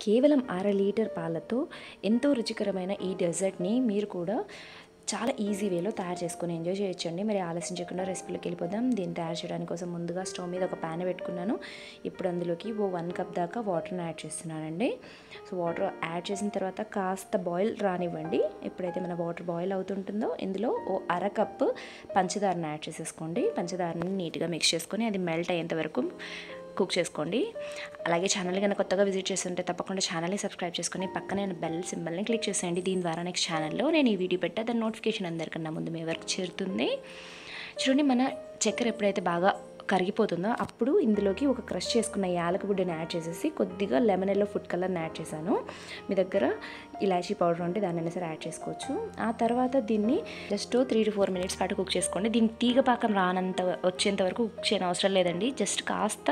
కేవలం అర లీటర్ పాలతో ఎంతో రుచికరమైన ఈ డెజర్ట్ని మీరు కూడా చాలా ఈజీ వేలో తయారు చేసుకొని ఎంజాయ్ చేయొచ్చండి మరి ఆలస్యం చేయకుండా రెసిపీలోకి వెళ్ళిపోదాం దీన్ని తయారు చేయడానికి కోసం ముందుగా స్టవ్ మీద ఒక ప్యాన్ పెట్టుకున్నాను ఇప్పుడు అందులోకి ఓ వన్ కప్ దాకా వాటర్ని యాడ్ చేస్తున్నానండి సో వాటర్ యాడ్ చేసిన తర్వాత కాస్త బాయిల్ రానివ్వండి ఎప్పుడైతే మన వాటర్ బాయిల్ అవుతుంటుందో ఇందులో ఓ అర కప్పు పంచదారని యాడ్ చేసేసుకోండి పంచదారని నీట్గా మిక్స్ చేసుకొని అది మెల్ట్ అయ్యేంత వరకు కుక్ చేసుకోండి అలాగే ఛానల్ కనుక కొత్తగా విజిట్ చేస్తుంటే తప్పకుండా ఛానల్ని సబ్స్క్రైబ్ చేసుకొని పక్కనే బెల్ సింబల్ని క్లిక్ చేసేయండి దీని ద్వారా నెక్స్ట్ ఛానల్లో నేను ఈ వీడియో పెట్టా దాని నోటిఫికేషన్ అందరికన్నా ముందు మీ వరకు చేరుతుంది చూడండి మన చక్కెర ఎప్పుడైతే బాగా కరిగిపోతుందో అప్పుడు ఇందులోకి ఒక క్రష్ చేసుకున్న యాలకబుడ్డని యాడ్ చేసేసి కొద్దిగా లెమన్ ఎల్లో ఫుడ్ కలర్ని యాడ్ చేశాను మీ దగ్గర ఇలాచీ పౌడర్ ఉంటే దాన్ని సరే యాడ్ చేసుకోవచ్చు ఆ తర్వాత దీన్ని just three to four minutes పాటు కుక్ చేసుకోండి దీనికి తీగ పాకం రానంత వచ్చేంత వరకు కుక్ చేయని అవసరం లేదండి జస్ట్ కాస్త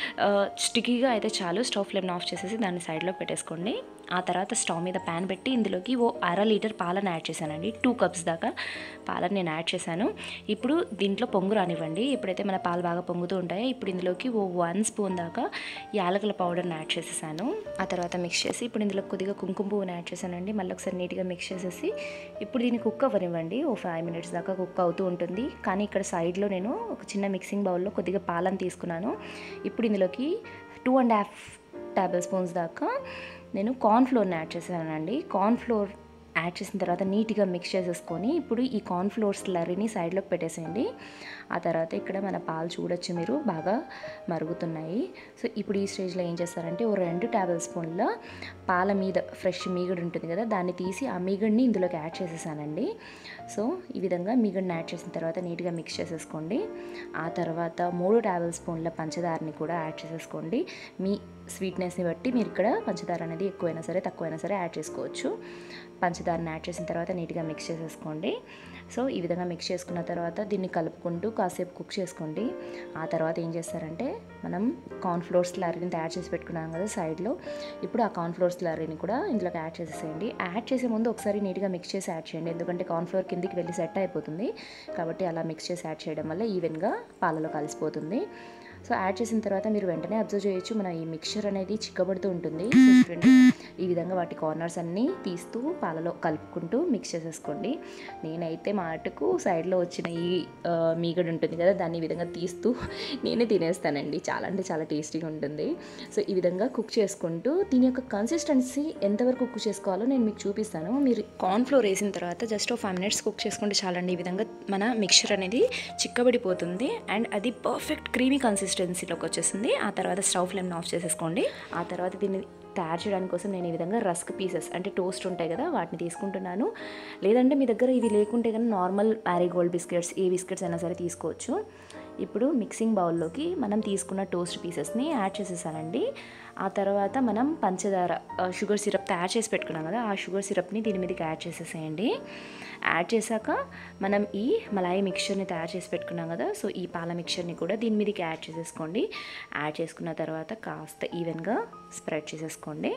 స్టికీగా అయితే చాలు స్టవ్ ఫ్లేమ్ని ఆఫ్ చేసేసి దాన్ని సైడ్లో పెట్టేసుకోండి ఆ తర్వాత స్టవ్ మీద ప్యాన్ పెట్టి ఇందులోకి ఓ అర లీటర్ పాలను యాడ్ చేశానండి టూ కప్స్ దాకా పాలను నేను యాడ్ చేశాను ఇప్పుడు దీంట్లో పొంగు రానివ్వండి ఎప్పుడైతే మన పాలు బాగా పొంగుతూ ఉంటాయో ఇప్పుడు ఇందులోకి ఓ వన్ స్పూన్ దాకా యాలకుల పౌడర్ని యాడ్ చేసేసాను ఆ తర్వాత మిక్స్ చేసి ఇప్పుడు ఇందులో కొద్దిగా కుంకుమ పువ్వుని యాడ్ చేశానండి మళ్ళీ ఒకసారి నీట్గా మిక్స్ చేసేసి ఇప్పుడు దీన్ని కుక్ అవ్వనివ్వండి ఓ ఫైవ్ మినిట్స్ దాకా కుక్ అవుతూ ఉంటుంది కానీ ఇక్కడ సైడ్లో నేను ఒక చిన్న మిక్సింగ్ బౌల్లో కొద్దిగా పాలను తీసుకున్నాను ఇప్పుడు ఇందులోకి two and half table spoons దాకా నేను కార్న్ఫ్లోర్ని యాడ్ చేశానండి కార్న్ఫ్లోర్ యాడ్ చేసిన తర్వాత నీట్గా మిక్స్ చేసేసుకొని ఇప్పుడు ఈ కార్న్ఫ్లోర్ స్లరీని సైడ్లోకి పెట్టేసేయండి ఆ తర్వాత ఇక్కడ మన పాలు చూడొచ్చు మీరు బాగా మరుగుతున్నాయి సో ఇప్పుడు ఈ స్టేజ్లో ఏం చేస్తారంటే ఓ రెండు టేబుల్ స్పూన్ల పాల మీద ఫ్రెష్ మీగడ ఉంటుంది కదా దాన్ని తీసి ఆ మీగడిని ఇందులోకి యాడ్ చేసేసానండి సో ఈ విధంగా మీగడిని యాడ్ చేసిన తర్వాత నీట్గా మిక్స్ చేసేసుకోండి ఆ తర్వాత మూడు టేబుల్ స్పూన్ల పంచదారని కూడా యాడ్ చేసేసుకోండి మీ స్వీట్నెస్ని బట్టి మీరు ఇక్కడ పంచదార అనేది ఎక్కువైనా సరే తక్కువైనా సరే యాడ్ చేసుకోవచ్చు పంచదారని యాడ్ చేసిన తర్వాత నీట్గా మిక్స్ చేసేసుకోండి సో ఈ విధంగా మిక్స్ చేసుకున్న తర్వాత దీన్ని కలుపుకుంటూ కాసేపు కుక్ చేసుకోండి ఆ తర్వాత ఏం చేస్తారంటే మనం కార్న్ఫ్లోర్ స్లరీని తయారు చేసి పెట్టుకున్నాం కదా సైడ్లో ఇప్పుడు ఆ కార్న్ఫ్లోర్ స్లరీని కూడా ఇందులోకి యాడ్ చేసేసేయండి యాడ్ చేసే ముందు ఒకసారి నీట్గా మిక్స్ చేసి యాడ్ చేయండి ఎందుకంటే కార్న్ఫ్లోర్ కిందికి వెళ్ళి సెట్ అయిపోతుంది కాబట్టి అలా మిక్స్ చేసి యాడ్ చేయడం వల్ల ఈవెన్గా పాలలో కలిసిపోతుంది సో యాడ్ చేసిన తర్వాత మీరు వెంటనే అబ్జర్వ్ చేయొచ్చు మన ఈ మిక్చర్ అనేది చిక్కబడుతూ ఉంటుంది సో చూడండి ఈ విధంగా వాటి కార్నర్స్ అన్నీ తీస్తూ పాలలో కలుపుకుంటూ మిక్స్ చేసేసుకోండి నేనైతే మాటకు సైడ్లో వచ్చిన ఈ ఆ, మీగడ ఉంటుంది కదా దాన్ని ఈ విధంగా తీస్తూ నేనే తినేస్తానండి చాలా అంటే చాలా టేస్టీగా ఉంటుంది సో ఈ విధంగా కుక్ చేసుకుంటూ దీని యొక్క కన్సిస్టెన్సీ ఎంతవరకు కుక్ చేసుకోవాలో నేను మీకు చూపిస్తాను మీరు కార్న్ఫ్లోర్ వేసిన తర్వాత జస్ట్ ఫైవ్ మినిట్స్ కుక్ చేసుకుంటే చాలండి ఈ విధంగా మన మిక్చర్ అనేది చిక్కబడిపోతుంది అండ్ అది పర్ఫెక్ట్ క్రీమీ కన్సిస్టెన్సీలోకి వచ్చేసింది ఆ తర్వాత స్టవ్ ఫ్లేమ్ని ఆఫ్ చేసేసుకోండి ఆ తర్వాత దీన్ని తయారు చేయడానికి కోసం నేను ఈ విధంగా రస్క్ పీసెస్ అంటే టోస్ట్ ఉంటాయి కదా వాటిని తీసుకుంటున్నాను లేదంటే మీ దగ్గర ఇవి లేకుంటే కానీ నార్మల్ మ్యారీగోల్డ్ బిస్కెట్స్ ఏ బిస్కెట్స్ అయినా సరే తీసుకోవచ్చు ఇప్పుడు మిక్సింగ్ బౌల్లోకి మనం తీసుకున్న టోస్ట్ పీసెస్ని యాడ్ చేసేసానండి ఆ తర్వాత మనం పంచదార ఆ, షుగర్ సిరప్ తయారు చేసి పెట్టుకున్నాం కదా ఆ షుగర్ సిరప్ని దీని మీదకి యాడ్ చేసేసేయండి యాడ్ చేశాక మనం ఈ మలాయి మిక్చర్ని తయారు చేసి పెట్టుకున్నాం కదా సో ఈ పాల మిక్చర్ని కూడా దీని మీదకి యాడ్ చేసేసుకోండి యాడ్ చేసుకున్న తర్వాత కాస్త ఈవెన్గా స్ప్రెడ్ చేసేసుకోండి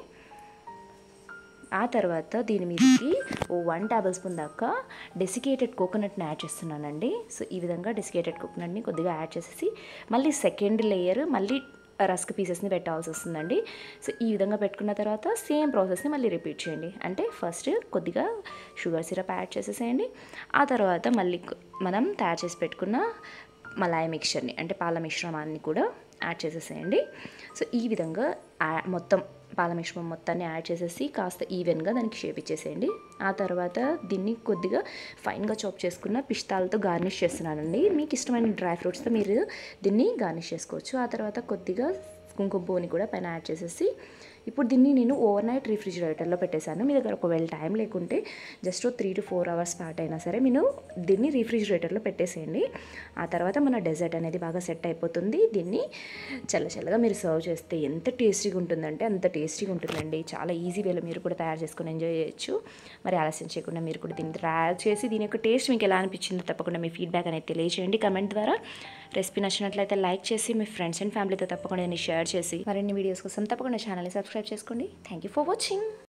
ఆ తర్వాత దీని మీదకి ఓ వన్ టేబుల్ స్పూన్ దాకా డెసికేటెడ్ కోకోనట్ని యాడ్ చేస్తున్నానండి సో ఈ విధంగా డెసికేటెడ్ కోకోనట్ని కొద్దిగా యాడ్ చేసేసి మళ్ళీ సెకండ్ లేయర్ మళ్ళీ రస్క్ పీసెస్ని పెట్టాల్సి వస్తుందండి సో ఈ విధంగా పెట్టుకున్న తర్వాత సేమ్ ప్రాసెస్ని మళ్ళీ రిపీట్ చేయండి అంటే ఫస్ట్ కొద్దిగా షుగర్ సిరప్ యాడ్ చేసేసేయండి ఆ తర్వాత మళ్ళీ కొ- మనం తయారు చేసి పెట్టుకున్న మలాయి మిక్చర్ని అంటే పాల మిశ్రమాన్ని కూడా యాడ్ చేసేసేయండి సో ఈ విధంగా యా- మొత్తం పాల మిశ్రమం మొత్తాన్ని యాడ్ చేసేసి కాస్త ఈవెన్గా దానికి షేప్ ఇచ్చేసేయండి ఆ తర్వాత దీన్ని కొద్దిగా ఫైన్గా చాప్ చేసుకున్న పిస్తాలతో గార్నిష్ చేస్తున్నానండి మీకు ఇష్టమైన డ్రై ఫ్రూట్స్తో మీరు దీన్ని గార్నిష్ చేసుకోవచ్చు ఆ తర్వాత కొద్దిగా కుంకుమ పువ్వుని కూడా పైన యాడ్ చేసేసి ఇప్పుడు దీన్ని నేను ఓవర్ నైట్ రిఫ్రిజిరేటర్లో పెట్టేశాను మీ దగ్గర ఒకవేళ టైం లేకుంటే just three to four hours పాటు అయినా సరే మీరు దీన్ని రిఫ్రిజిరేటర్లో పెట్టేసేయండి ఆ తర్వాత మన డెజర్ట్ అనేది బాగా సెట్ అయిపోతుంది దీన్ని చల్ల చల్లగా మీరు సర్వ్ చేస్తే ఎంత టేస్టీగా ఉంటుందంటే అంత టేస్టీగా ఉంటుందండి చాలా ఈజీ వేలో మీరు కూడా తయారు చేసుకొని ఎంజాయ్ చేయొచ్చు మరి ఆలస్యం చేయకుండా మీరు కూడా దీన్ని తయారు చేసి దీని యొక్క టేస్ట్ మీకు ఎలా అనిపించిందో తప్పకుండా మీ ఫీడ్బ్యాక్ అనేది తెలియజేయండి కమెంట్ ద్వారా రెసిపీ నచ్చినట్లయితే లైక్ చేసి మీ ఫ్రెండ్స్ అండ్ ఫ్యామిలీతో తప్పకుండా దీన్ని షేర్ చేసి మరిన్ని వీడియోస్ కోసం తప్పకుండా ఛానల్ని సబ్స్క్రైబ్ చేసుకోండి థ్యాంక్ యూ ఫర్ వాచింగ్